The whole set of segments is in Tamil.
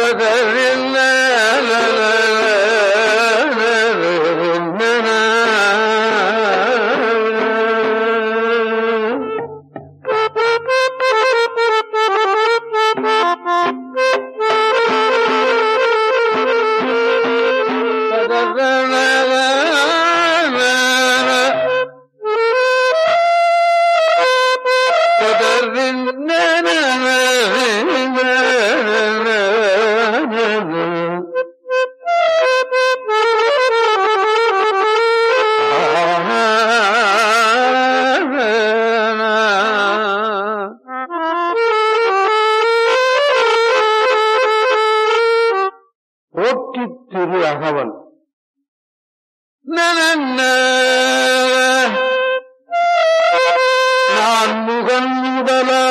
போற்றி திரு அகவல் நான் முகன் முதலா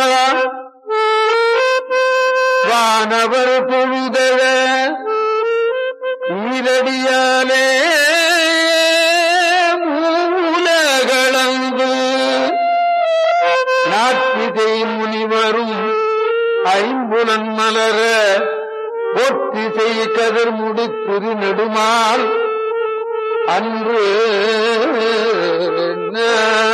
வானவர் பொழுதழ ஈரடியாலே மூலகளந்து நாட்டிதை முனிவரும் ஐம்புலன் மலர பொற்றிசை கதிர் முடித்திரு நெடுமால் அன்று என்ன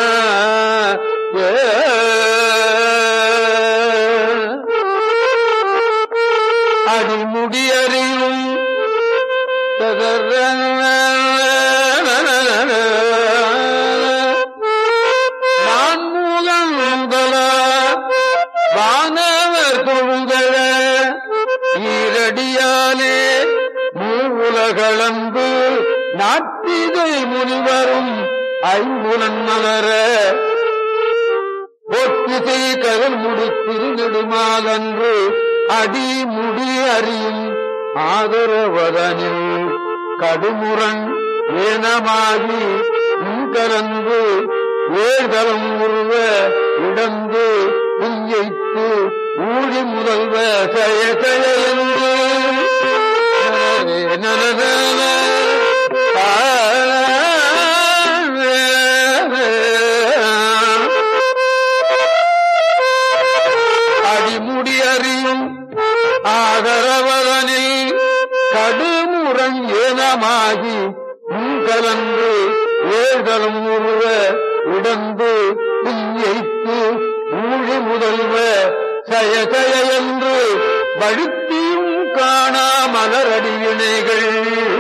அடிமுடியறியும் நான் மூலம் முதல வானவர் தொழுதழ ஈரடியாலே மூவுலகளந்து நாட்டிதை முனிவரும் ஐம்புலன் மலர ஒத்திசை கதல் முடித்திரு நெடுமாலன்று அடி முடி அறியும் ஆதரவதனில் கடுமுரண் ஏனமாகி கலந்து ஏழ்தலம் உருவ இடந்து புஞ்சைத்து ஊழி முதல்வ சய சய என்று நனநன அடிமுடி அறியும் ஆதரவதனில் கடுமுரண் ஏனமாகி கலந்து ஏழ்தலம் உருவ உடந்து புஞ்சைத்து ஊழி முதல்வ சய சய என்று வழுத்தியும் காணா மலரடி இணைகள்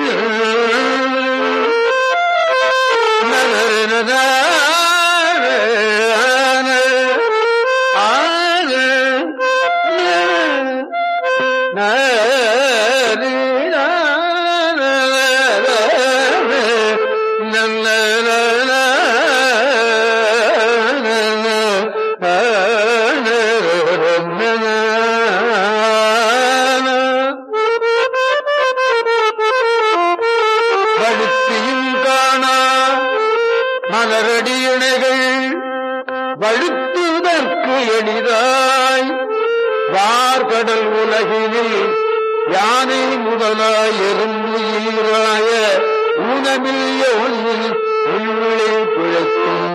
வழுத்தியும் காணா மலரடி இணைகள் வழுத்துதற்கு எளிதாய் வார்கடல் உலகினில் யானை முதலாய் எறும்பு ஈராய ஊனமில் யோனில் உள்ளே பிழைக்கும்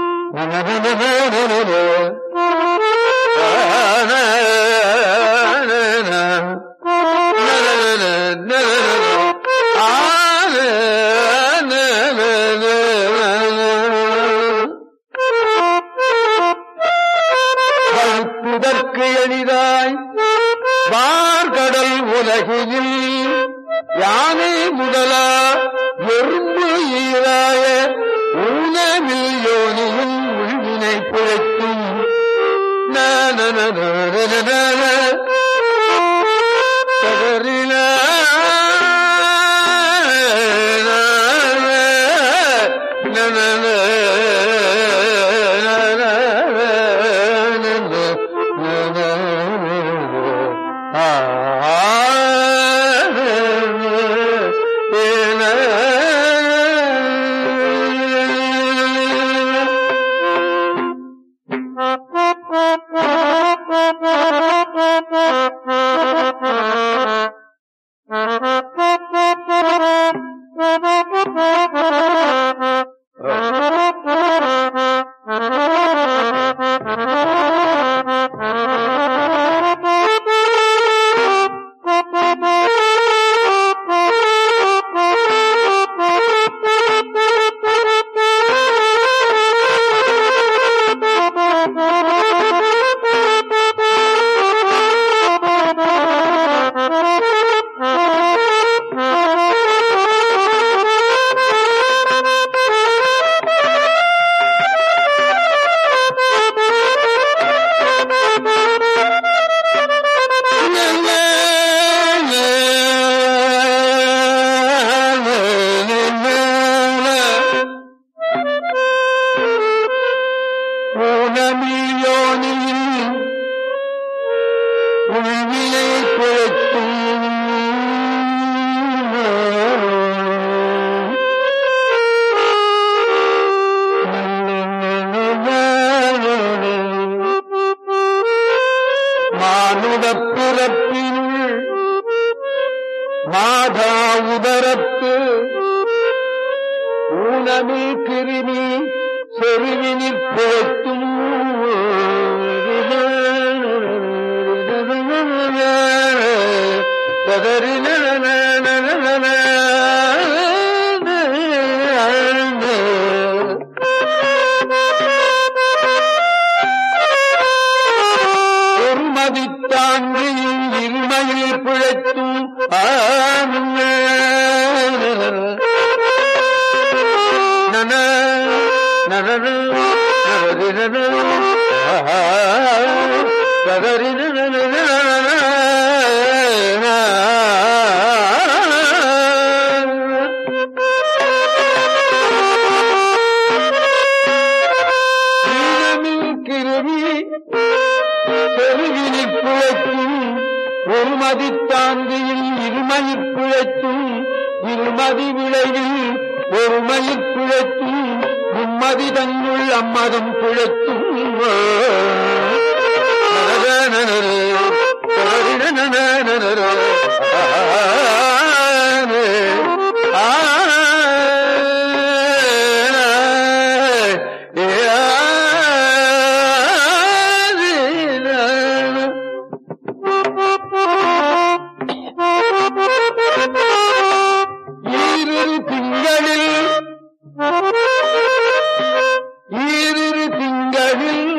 வழுத்துதற்கு எளிதாய் வார்கடல் உலகினில் யானை முதலா எறும்பு ஈராய ஊனமில் யோனியும் உள்வினை பிழைக்கும் Thank you. மாதா உதரத்து ஊனமில் கிருமி செருவினிற் புழைத்தும் ஒருமதி தாண்டியும் இருமையில் பிழைத்தும் நன நனரு நரரினரு கிருமி செருவினிற் பிழைத்தும் ஒரு மதித்தாந்தியில் இருமயிற் பிழைத்தும் இருமதி விளைவில் ஒரு மயிற் பிழைத்தும் மும்மதி தன்னுள் அம்மதம் பிழைத்தும் ஈரிரு திங்களில் ஈரிரு திங்களில்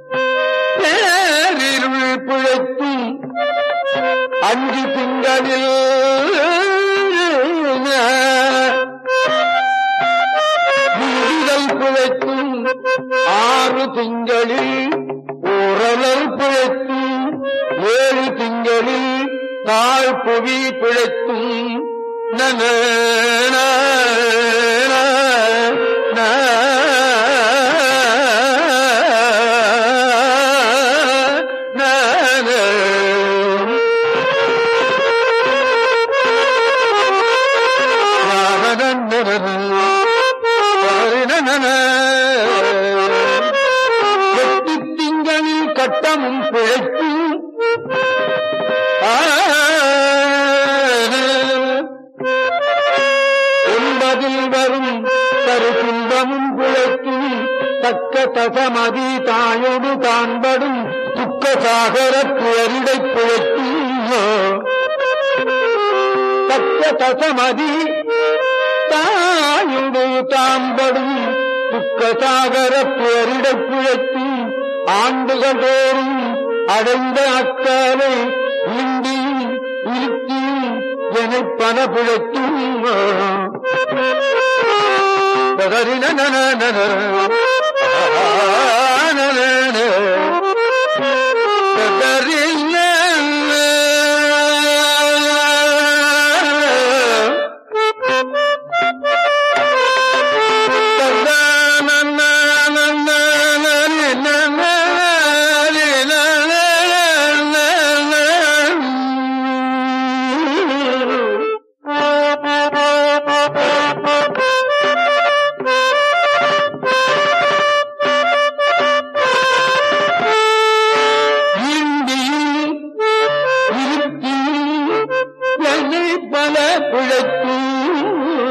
பேரிருள் பிழைத்தும் அஞ்சு திங்களில் விடுதல் பிழைத்தும் ஆறு திங்களில் ஓரலல் பிழைத்தும் ஏழு திங்களில் தாழ் புவி பிழைத்தும் நன எட்டு திங்களில் கட்டமும் பிழைத்தும் ஒன்பதில் வரும் கருத்துன்பமும் பிழைத்தும் தக்க தசமதி தாயோடு தான்படும் துக்க சாகர புயரிடை பிழைத்தும் தக்க தசமதி தாயுடு தாம்படும் துக்க சாகர புயரிடை பிழைத்தும் ஆண்டுகள் தோறும் அடைந்த அக்காலை இந்தியும் இருத்தியும் எனப் பல பிழைத்தும் பதறின நன நன இந்தியும் இருத்தியும் என்னை பல பிழைத்தும்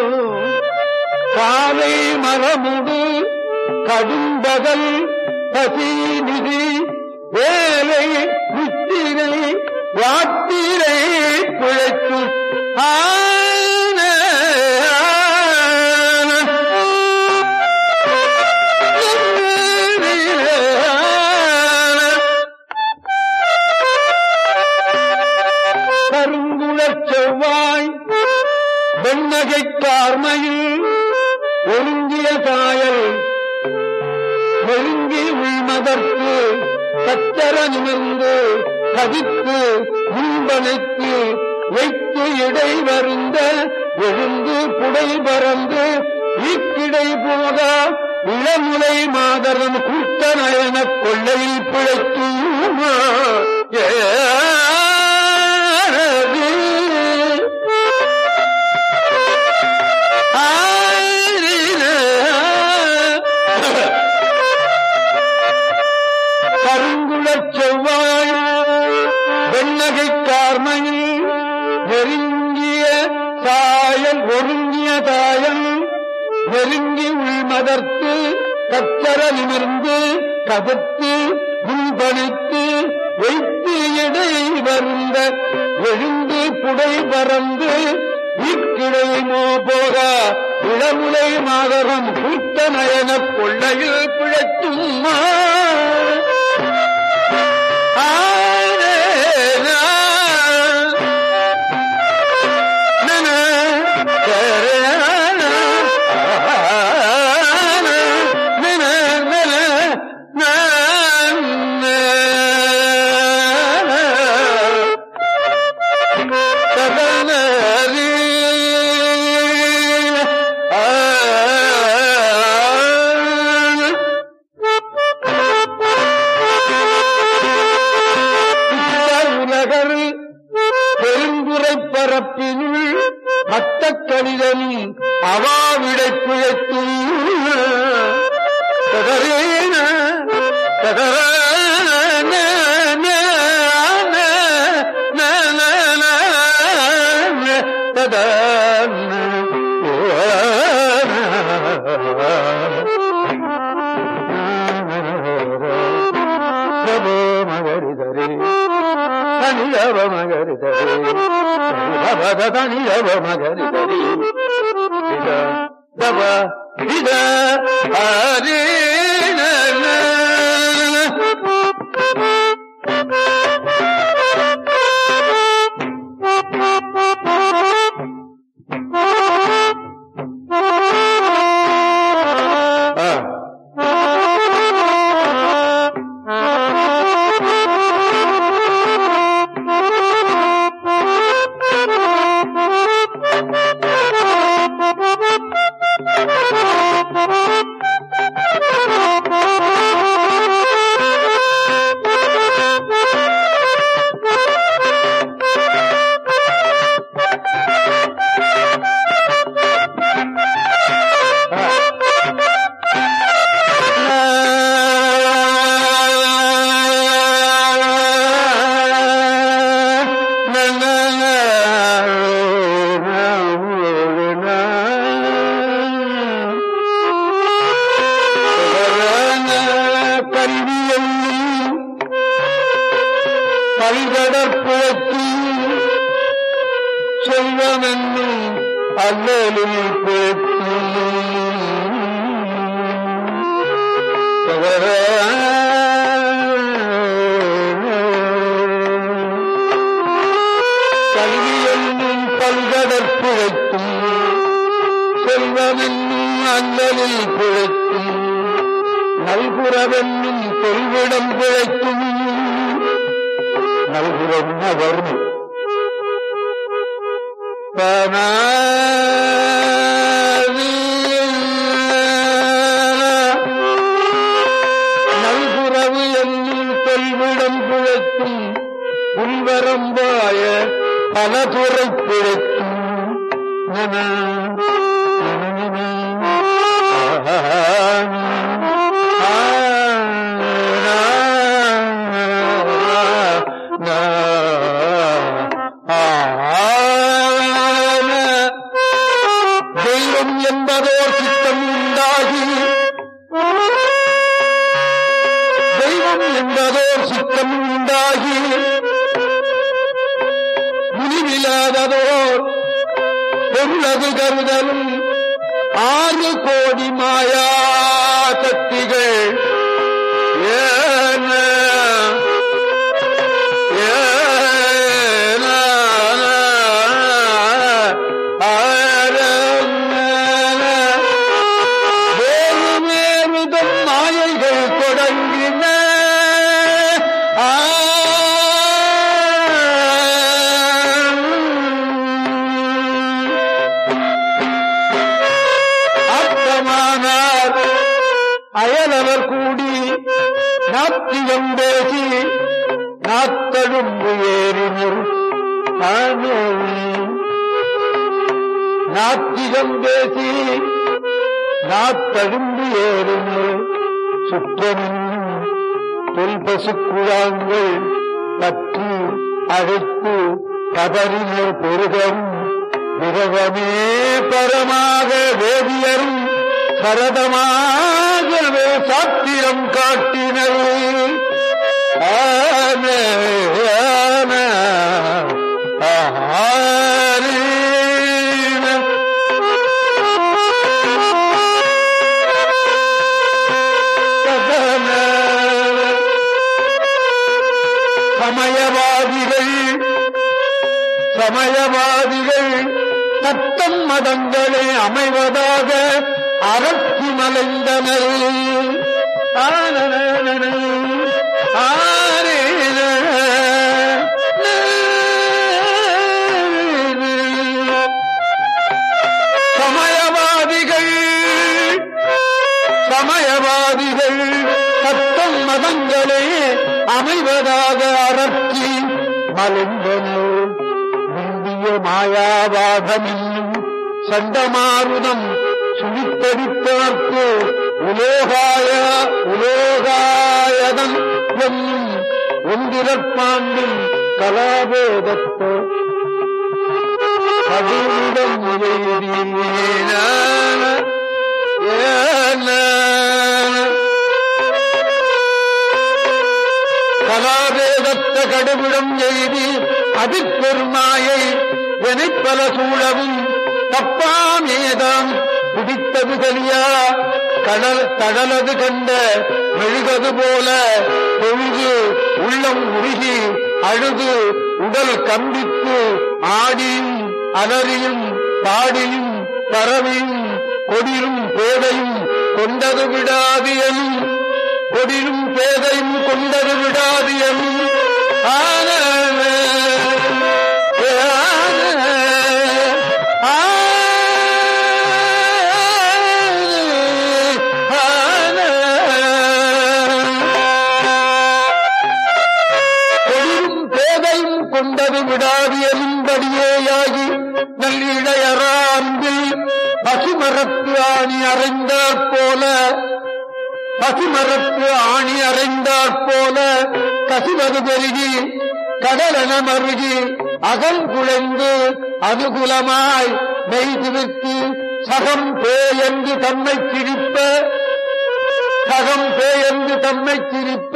காலை மரமுடு கடும்பகல் பசி நிதி வேலை முத்திரை வாத்திரை பிழைத்து ஆன கருங்குளச் செவ்வாய் வெண்ணகை கார்மையில் ஒருங்கிய சாயல் நெருங்கி உள்மதற்கு சச்சர நிமிர்ந்து கதித்து முன்பனைத்து வைத்து இடை வருந்த எழுந்து புடை பறந்து ஈக்கிடை போக இளமுலை மாதரம் கூட்ட நயனக் கொள்ளையில் பிழைத்தும் கருங்குளச் செவ்வாய் வெண்ணகை கார்மையில் நெருங்கிய தாயம் நெருங்கி உள்மதர்த்து கச்சர நிமிர்ந்து கதத்து முன்பணித்து வைத்து இடை வருந்த எழுந்து புடை பறந்து வீட்டிடைமோ போக இளமுலை மாதரம் கூட்ட நயனப் கொள்ளையில் பிழைத்தும் உலகர் பெருந்துரை பரப்பினுள் மத்த கணிதனும் அவாவிடை பிழைத்தும் தகரேன தகரான மகரிதரே தனியவ மகரிதரே பவத தனியவ மகரிதரே இத தவ இத ஹரே கல்வியையும் பல்கடற்புழத்தி செல்வமென்னும் அல்லலில் போற்றி கல்வியென்னும் பல்கடற்புழைக்கும் செல்வமென்னும் அல்லலில் பிழைக்கும் நல்புறவென்னும் தொல்விடம் பிழைக்கும் நல்புறம் வரும் நல்புறவு என்னும் தொல்விடம் பிழைக்கும் உள்வரம்பாய பல துறை பிழைக்கும் நன, நன, நன. தெய்வம் என்பதோர் சித்தம் உண்டாகி தெய்வம் என்பதோர் சித்தம் உண்டாகி முடிவில்லாததோர் பொருளது கருதலும் ஆறு கோடி மாயா சக்திகள் ஏன ஏன வேறு வேறுதம் மாயைகள் தொடங்கின அர்த்தமானார் அயலவர் கூடி நாத்தியம் பேசி நாத்தழும்பு ஏறினர் நாத்திகம் பேசி நாத்தழும்பு ஏறினர் சுற்றமும் தொல்பசு குழாங்கள் பற்றி அழைத்து கதறினர் பெருகவும் விரவமே பரமாக வேதியரும் சரதமாகவே சாத்திரம் காட்டினர் ஆன, ஆன, ஆரீன. கதன. சமயவாதிகள் சமயவாதிகள் தத்தம் மதங்களை அமைவதாக அரற்றி மலைந்தனர் ஆனனனன, ஆரேன, சமயவாதிகள் சமயவாதிகள் தத்தம் மதங்களே அமைவதாக அரற்றி மலைந்தனர் இந்திய மாயாவாதம் என்னும் சண்டமாருதம் சுழித்தடித்தார்க்கு உலோகாய உலோகாயதன் என்னும் ஒன்றிரப்பாண்டின் கலாபோதத்த கடிவிடம் எழுதின கலாபேதத்த கடுவிடம் எய்தி அதிப்பெருமாயை எனைப்பல சூழவும் தப்பாமேதாம் பிடித்தது கலியா கடல் கடலது கண்ட மெழுகது போல பொழுது உள்ளம் உருகி அழுது உடல் கம்பித்து ஆடியும் அலறியும் பாடியும் பரவியும் கொடியும் பேதையும் கொண்டது விடாது எனும் கொடியும் பேதையும் கொண்டது விடாது எனும் ஆன கொடியும் பேதையும் கொண்டது விடாது எனும்படியேயாகி நல்லிடையராம்பில் பசுமரத்து ஆணி அறைந்தாற் போல பசுமரத்து ஆணி அறைந்தாற் போல கசிவது பெருகி கடலென மருகி அகம் குழைந்து அனுகுலமாய் மெய் திவித்து சகம் பேயென்று தம்மை சிரிப்ப சகம் பேயென்று தம்மை சிரிப்ப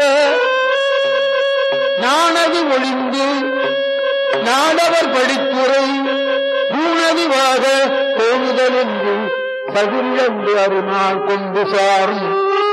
நாணது ஒளிந்து நாடவர் படித்துறை பூணதிவாக கோணுதல் என்று பகிர்ந்து அருணால் கொண்டு சாரும்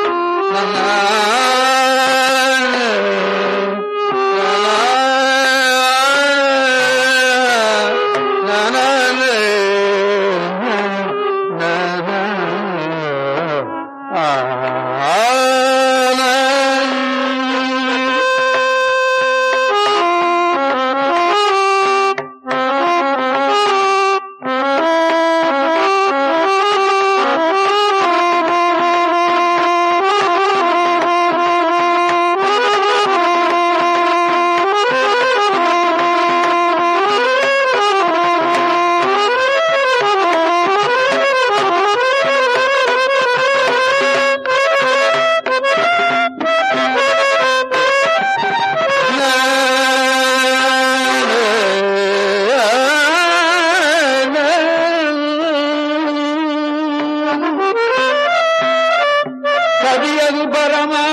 கவியது பரமா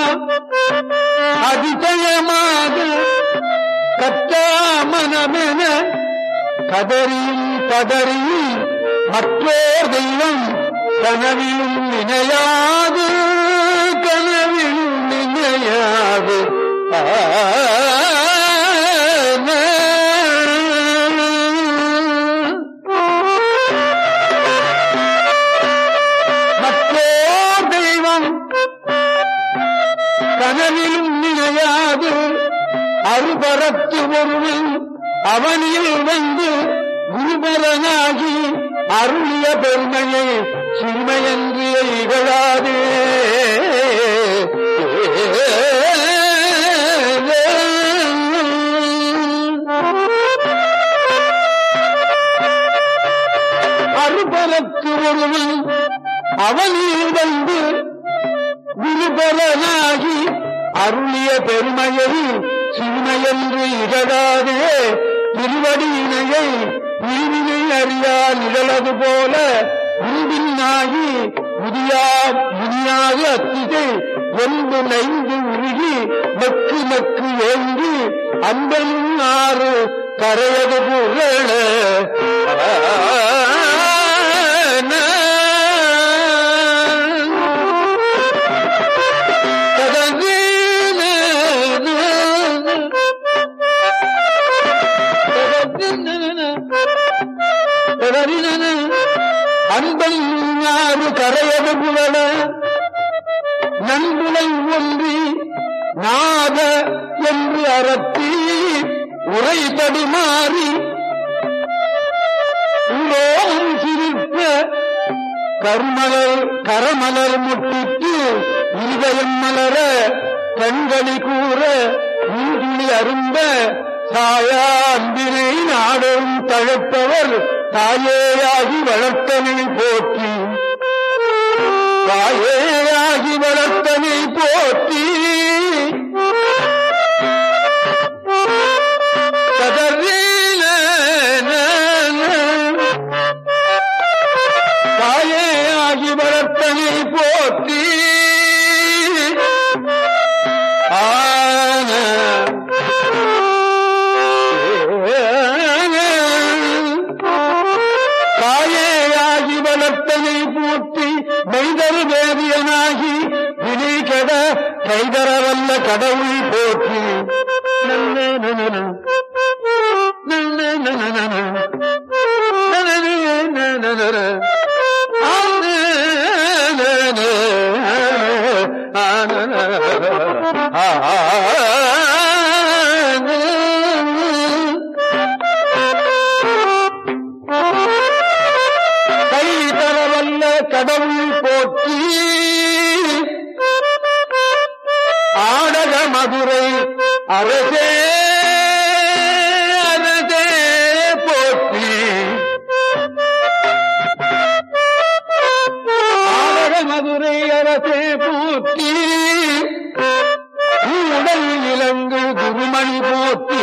அதிசயமாக கற்றா மனமென கதறியும் பதறியும் மற்றோர் தெய்வம் கனவிலும் நினையாது கனவிலும் நினையாது மற்றோர் தெய்வம் கனவிலும் நினையாது அருபரத்து ஒருவன் அவனில் வந்து குருபரனாகி அருளிய பெருமையை சிறுமையன்று இகழாதே அருபரத்து ஒருவன் அவனில் வந்து குருபலனாகி அருளிய பெருமையை சிறுமையென்று இகழாதே திருவடியினையை உருவினை அறியா நிழலது போல உருவினாகி முதியா முதியாக அத்திகை என்பு நைந்து உருகி மெக்கு மெக்கு ஏங்கி அன்பனும் ஆறு கரையது புகழ அன்பன் ஆறு கரையது புகழ நண்புலை ஒன்றி நாத என்று அறத்தி உரை தடுமாறி உலோகம் சிரித்த கர்மலர் கரமலர் முட்டிட்டு இருதயம் மலர கண்களி கூற நீர்துளி அருந்த சாயா அன்பினை நாடும் தழைப்பவர் தாயேயாகி வளர்த்தனை போற்றி தாயேயாகி வளர்த்தனை போற்றி கதறில தாயே ஆகி வளர்த்தனை போற்றி ஆன தாயேயாகி வளர்த்தனை போற்றி மெய்தரு வேதியனாகி வினை கெட கைதரவல்ல கடவுள் போற்றி நன்னே கை தரவல்ல கடவுள் போற்றி ஆடக மதுரை அரசே அரசே போற்றி ஆடக மதுரை அரசே போற்றி உடல் இலங்கு குருமணி போற்றி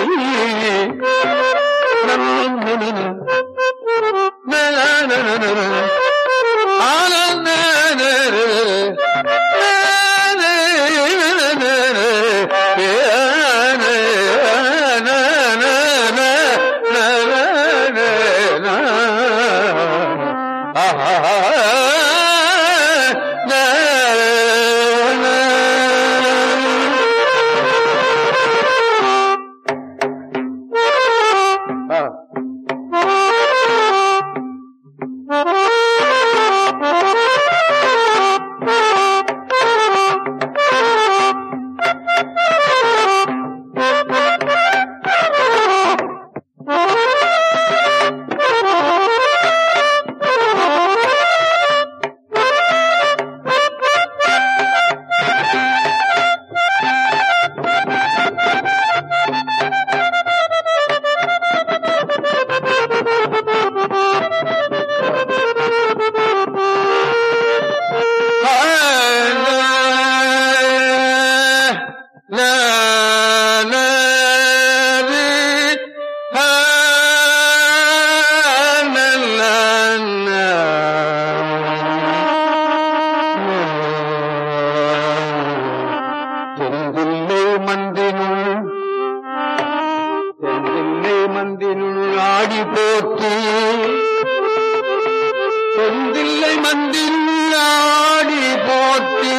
தென்தில்லை மந்தினுள் தென்தில்லை மந்தினுள் ஆடி போற்றி தென்தில்லை மந்தினுள் ஆடி போற்றி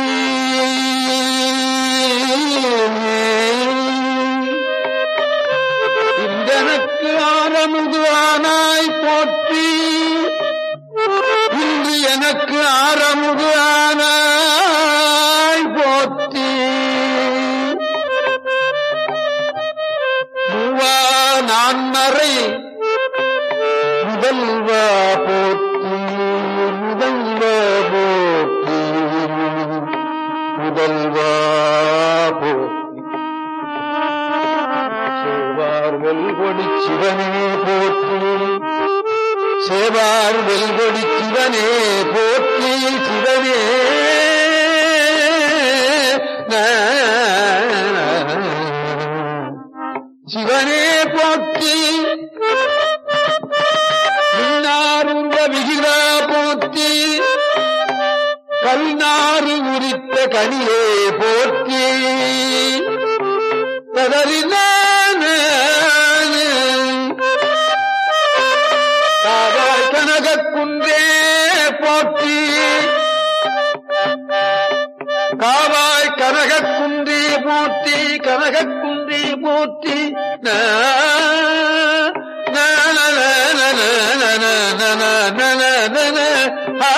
இந்தனக்கு ஆரமுது ஆனாய் போற்றி இன்று எனக்கு ஆரமுது ஆனாய் போற்றி மூவா நான்மறை முதல்வா போற்றி முதல்வா போற்றி முதல்வா போற்றி சேவார் வெல்கொடி சிவனே போற்றி சேவார் வெல்கொடி சிவனே போற்றி சிவனே சிவனே போற்றி மின்னாருந்த விகிதா போற்றி கல்நாறு உரித்த கனியே போற்றி ததறினான காவாய் கனகக் குன்றே போற்றி காவாய் கனகக் குன்றே போற்றி கனகக் குன்றே போற்றி நா, நா, நா, நா, நா, நா, நா, நா, நா, நா, நா, நா, நா, ஆ.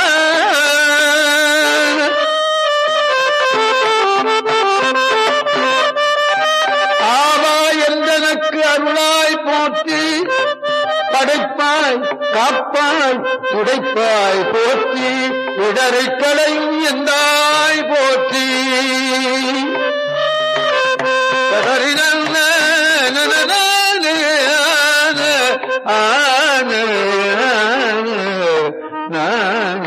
ஆவா என்றனக்கு அருளாய் போற்றி படைப்பாய் காப்பாய் துடைப்பாய் போற்றி இடரை களையும் எந்தாய் போற்றி ததறினன்ன நனனன ஆன நான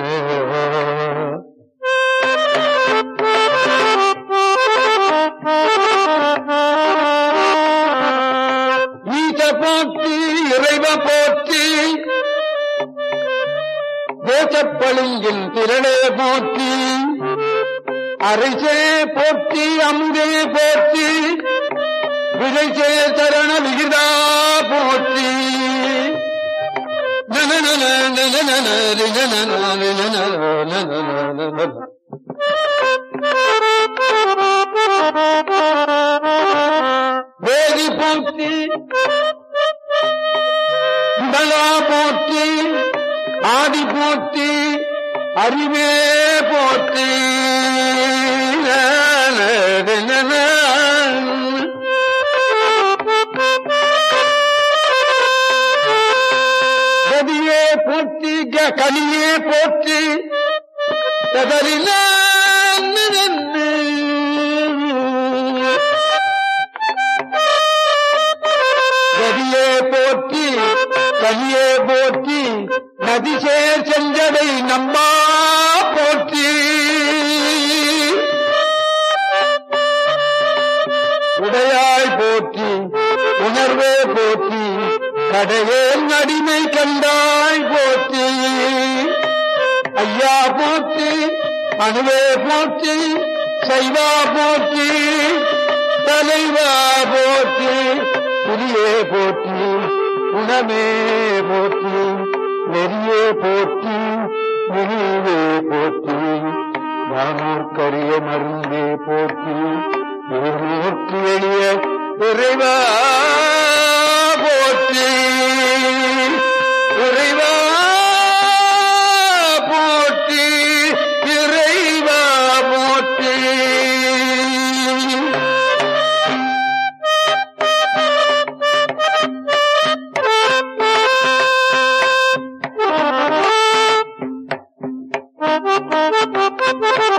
ஈச போற்றி இறைவ போற்றி தேசப்பளிங்கின் திரளே போற்றி அரிசே போற்றி அமுதே போற்றி விரைசே சரண விகிதா போற்றி நனநன நனநன ரினநன ரினநன நனநன. வேதி போற்றி முதலா போற்றி ஆதி போற்றி அறிவே போற்றி கதியே போற்றி க- கனியே போற்றி ததறின கதியே போற்றி கனியே போற்றி நதிசேர் செஞ்சடை நம்பா போற்றி உடையாய் போற்றி உணர்வே போற்றி கடையே அடிமை கண்டாய் போற்றி ஐயா போற்றி அணுவே போற்றி சைவா போற்றி தலைவா போற்றி புலியே போற்றி குணமே போற்றி நெறியே போற்றி முனிவே போற்றி வானோர்க்கரிய மருந்தே போற்றி ஊர்நோர்க்கு எளிய இறைவா போற்றி இறைவா போற்றி இறைவா போற்றி Thank you.